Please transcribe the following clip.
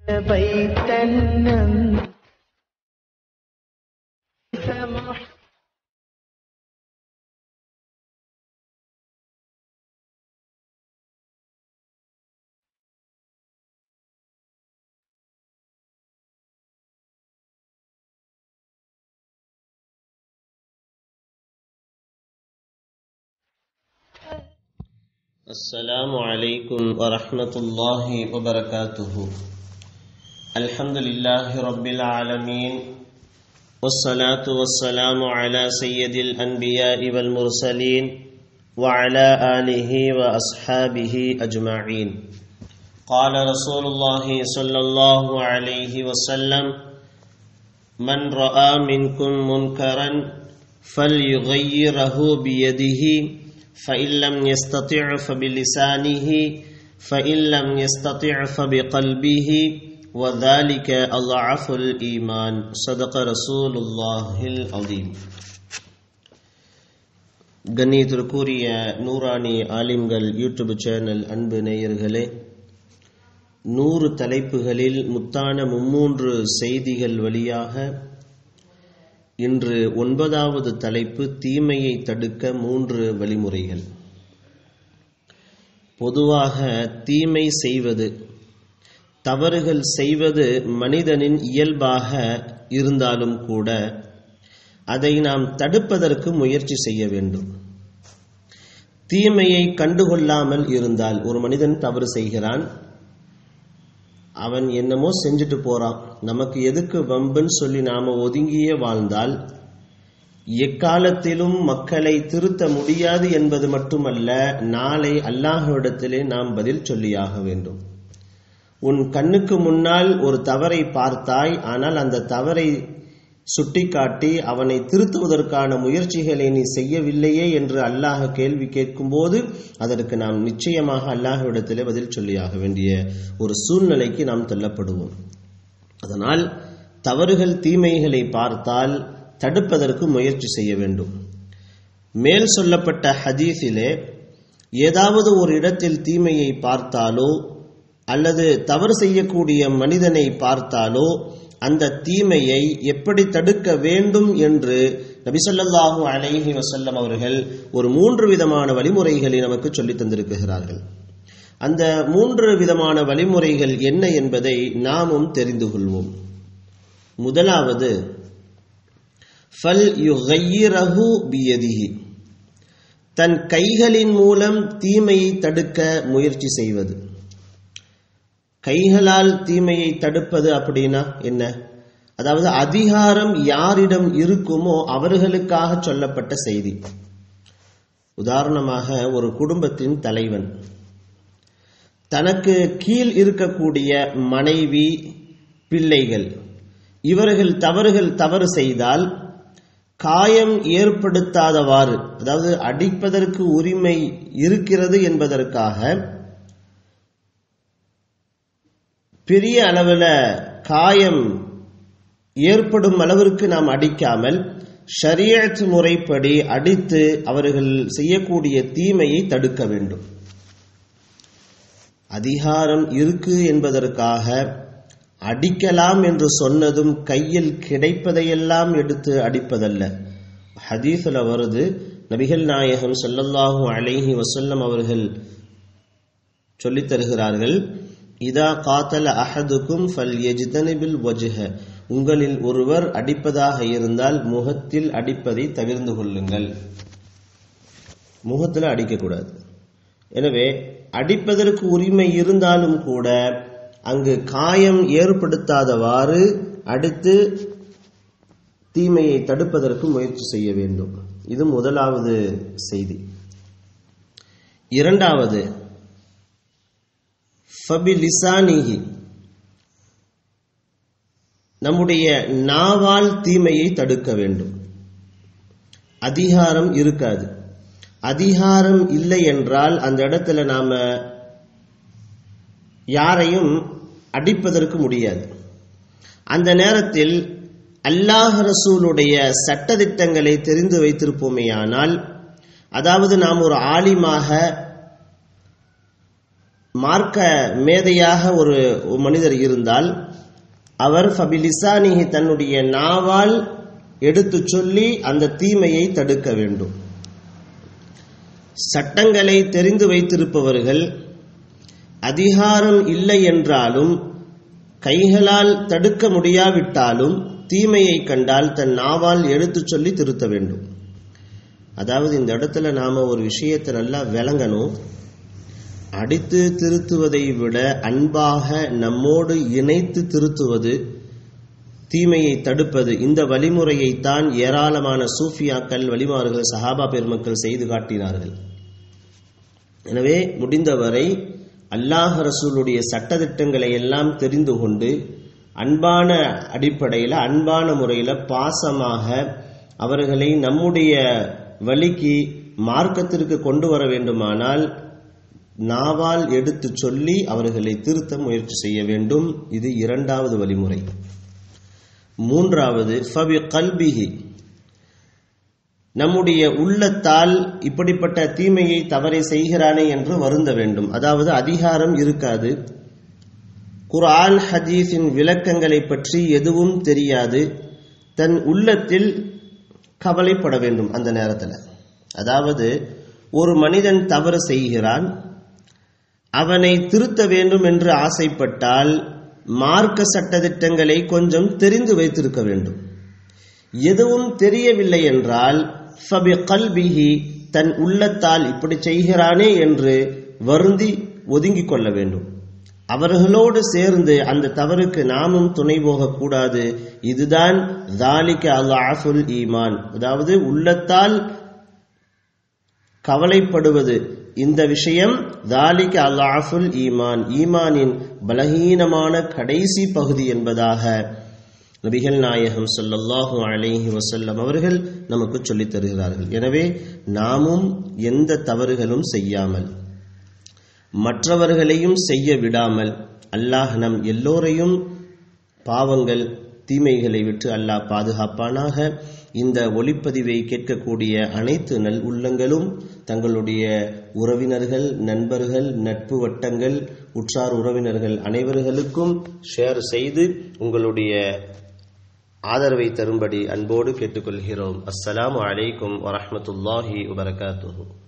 بيتا ليس مح- السلام عليكم ورحمة الله وبركاته الحمد لله رب العالمين والصلاة والسلام على سيد الأنبياء والمرسلين وعلى آله وأصحابه أجمعين قال رسول الله صلى الله عليه وسلم من رأى منكم منكرا فليغيره بيده فإن لم يستطع فبلسانه فإن لم يستطع فبقلبه وذلك أضعف الإيمان صدق رسول الله العظيم கண்ணியத்திற்குரிய நூறானி ஆலிம்கள் YouTube channel அன்பு நேயர்களே நூறு தலைப்புகளில் முத்தான மும்மூன்று செய்திகள் வழியாக இன்று ஒன்பதாவது தலைப்பு தீமையை தடுக்க மூன்று வழிமுறைகள் பொதுவாக தீமை செய்வது தவறுகள் செய்வது மனிதனின் இயல்பாக இருந்தாலும் கூட அதை நாம் தடுப்பதற்கு முயற்சி செய்ய வேண்டும் தீமையை கண்டுகொள்ளாமல் இருந்தால் ஒரு மனிதன் தவறு செய்கிறான் அவன் என்னமோ செஞ்சுட்டு போறான் நமக்கு எதுக்கு வம்புன்னு சொல்லி நாம ஒதுங்கியே வாழ்ந்தால் எக்காலத்திலும் மக்களை திருத்த முடியாது என்பது மட்டுமல்ல நாளை அல்லாஹ்விடத்திலே நாம் பதில் சொல்லியாக வேண்டும் உன் கண்ணுக்கு முன்னால் ஒரு தவறை பார்த்தாய் ஆனால் அந்த தவறை சுட்டிக்காட்டி அவனை திருத்துவதற்கான முயற்சிகளை நீ செய்யவில்லையே என்று அல்லாஹ் கேள்வி கேட்கும்போது அதற்கு நாம் நிச்சயமாக அல்லாஹ்விடத்திலே பதில் சொல்லியாக வேண்டிய ஒரு சூழ்நிலைக்கு நாம் தள்ளப்படுவோம் அதனால் தவறுகள் தீமைகளை பார்த்தால் தடுப்பதற்கு முயற்சி செய்ய வேண்டும் மேல் சொல்லப்பட்ட ஹதீஸிலே ஏதாவது ஒரு இடத்தில் தீமையை பார்த்தாலோ அல்லது தவறு செய்யக்கூடிய மனிதனை பார்த்தாலோ அந்த தீமையை எப்படி தடுக்க வேண்டும் என்று நபிசல்லாஹு அலைஹி வசல்லம் அவர்கள் ஒரு மூன்று விதமான வழிமுறைகளை நமக்கு சொல்லித் தந்திருக்கிறார்கள் அந்த மூன்று விதமான வழிமுறைகள் என்ன என்பதை நாமும் தெரிந்து கொள்வோம் முதலாவது ஃபல் யுகையிரஹு பியதிஹி தன் கைகளின் மூலம் தீமையை தடுக்க முயற்சி செய்வது கைகளால் தீமையை தடுப்பது அப்படின்னா என்ன அதாவது அதிகாரம் யாரிடம் இருக்குமோ அவர்களுக்காக சொல்லப்பட்ட செய்தி உதாரணமாக ஒரு குடும்பத்தின் தலைவன் தனக்கு கீழ் இருக்கக்கூடிய மனைவி பிள்ளைகள் இவர்கள் தவறுகள் தவறு செய்தால் காயம் ஏற்படுத்தாதவாறு அதாவது அடிப்பதற்கு உரிமை இருக்கிறது என்பதற்காக பெரிய அளவில் காயம் ஏற்படும் அளவிற்கு நாம் அடிக்காமல் ஷரியத் முறைப்படி அடித்து அவர்கள் செய்யக்கூடிய தீமையை தடுக்க வேண்டும் அதிகாரம் இருக்கு என்பதற்காக அடிக்கலாம் என்று சொன்னதும் கையில் கிடைப்பதையெல்லாம் எடுத்து அடிப்பதல்ல ஹதீஸில் வருது நபிகள் நாயகம் சொல்லல்லாஹு அலைஹி வசல்லம் அவர்கள் சொல்லித் தருகிறார்கள் இதா காத்தல அஹதுக்கும் ஃபல் எஜ்தனிபில் வஜ்ஹ உங்களில் ஒருவர் அடிப்பதாக இருந்தால் முகத்தில் அடிப்பதை தவிர்ந்து கொள்ளுங்கள் முகத்தில் அடிக்கக்கூடாது எனவே அடிப்பதற்கு உரிமை இருந்தாலும் கூட அங்கு காயம் ஏற்படுத்தாதவாறு அடித்து தீமையை தடுப்பதற்கு முயற்சி செய்ய வேண்டும் இது முதலாவது செய்தி இரண்டாவது ஃபபிலிசானிஹி நம்முடைய நாவால் தீமையை தடுக்க வேண்டும் அதிகாரம் இருக்காது அதிகாரம் இல்லை என்றால் அந்த இடத்துல நாம யாரையும் அடிப்பதற்கு முடியாது அந்த நேரத்தில் அல்லாஹ் ரசூலுடைய சட்டதிட்டங்களை தெரிந்து வைத்திருப்போமேயானால் அதாவது நாம் ஒரு ஆலிமாக மார்க்க மேதையாக ஒரு மனிதர் இருந்தால் அவர் ஃபபிலிசானிஹி தன்னுடைய நாவால் எடுத்து சொல்லி அந்த தீமையை தடுக்க வேண்டும் சட்டங்களை தெரிந்து வைத்திருப்பவர்கள் அதிகாரம் இல்லை என்றாலும் கைகளால் தடுக்க முடியாவிட்டாலும் தீமையை கண்டால் தன் நாவால் எடுத்துச் சொல்லி திருத்த வேண்டும் அதாவது இந்த இடத்துல நாம ஒரு விஷயத்தை நல்லா விளங்கணும் அடித்து திருத்துவதை விட அன்பாக நம்மோடு இணைத்து திருத்துவது தீமையை தடுப்பது இந்த வழிமுறையைத்தான் ஏராளமான சூஃபியாக்கள் வழிமார்கள் சஹாபா பெருமக்கள் செய்து காட்டினார்கள் எனவே முடிந்தவரை அல்லாஹ் ரசூலுடைய சட்டதிட்டங்களை எல்லாம் தெரிந்து கொண்டு அன்பான அடிப்படையில் அன்பான முறையில் பாசமாக அவர்களை நம்முடைய வழிக்கு மார்க்கத்திற்கு கொண்டு வர வேண்டுமானால் நாவால் எடுத்து சொல்லி அவர்களை திருத்த முயற்சி செய்ய வேண்டும் இது இரண்டாவது வழிமுறை மூன்றாவது ஃபபி கல்பிஹி நம்முடைய உள்ளத்தால் இப்படிப்பட்ட தீமையை தவறை செய்கிறானே என்று வருந்த வேண்டும் அதாவது அதிகாரம் இருக்காது குர்ஆன் ஹதீஸின் விளக்கங்களை பற்றி எதுவும் தெரியாது தன் உள்ளத்தில் கவலைப்பட வேண்டும் அந்த நேரத்தில் அதாவது ஒரு மனிதன் தவறு செய்கிறான் அவனை திருத்த வேண்டும் என்று ஆசைப்பட்டால் மார்க்க சட்டதிட்டங்களை கொஞ்சம் தெரிந்து வைத்திருக்க வேண்டும் எதுவும் தெரியவில்லை என்றால் ஃபபி கல்பிஹி தன் உள்ளத்தால் இப்படி செய்கிறானே என்று வருந்தி ஒதுங்கிக் கொள்ள வேண்டும் அவர்களோடு சேர்ந்து அந்த தவறுக்கு நாமும் துணை போகக்கூடாது இதுதான் தாலிக அல்லாஃபுல் ஈமான் அதாவது உள்ளத்தால் கவலைப்படுவது இந்த விஷயம் தாலிக அல்லாஃபுல் ஈமான் ஈமானின் பலகீனமான கடைசி பகுதி என்பதாக நபிகள் நாயகம் சொல்லல்லாஹு அலைஹி வசல்லம் அவர்கள் நமக்கு சொல்லித் தருகிறார்கள் எனவே நாமும் எந்த தவறுகளும் செய்யாமல் மற்றவர்களையும் செய்ய விடாமல் அல்லாஹ் நம் எல்லோரையும் பாவங்கள் தீமைகளை விட்டு அல்லாஹ் பாதுகாப்பானாக இந்த ஒளிப்பதிவை கேட்கக்கூடிய அனைத்து நல் உள்ளங்களும் தங்களுடைய உறவினர்கள் நண்பர்கள் நட்பு வட்டங்கள் உற்றார் உறவினர்கள் அனைவர்களுக்கும் ஷேர் செய்து உங்களுடைய ஆதரவை தரும்படி அன்போடு கேட்டுக்கொள்கிறோம் அஸ்ஸலாமு அலைக்கும் வரஹ்மத்துல்லாஹி வபரகாத்துஹு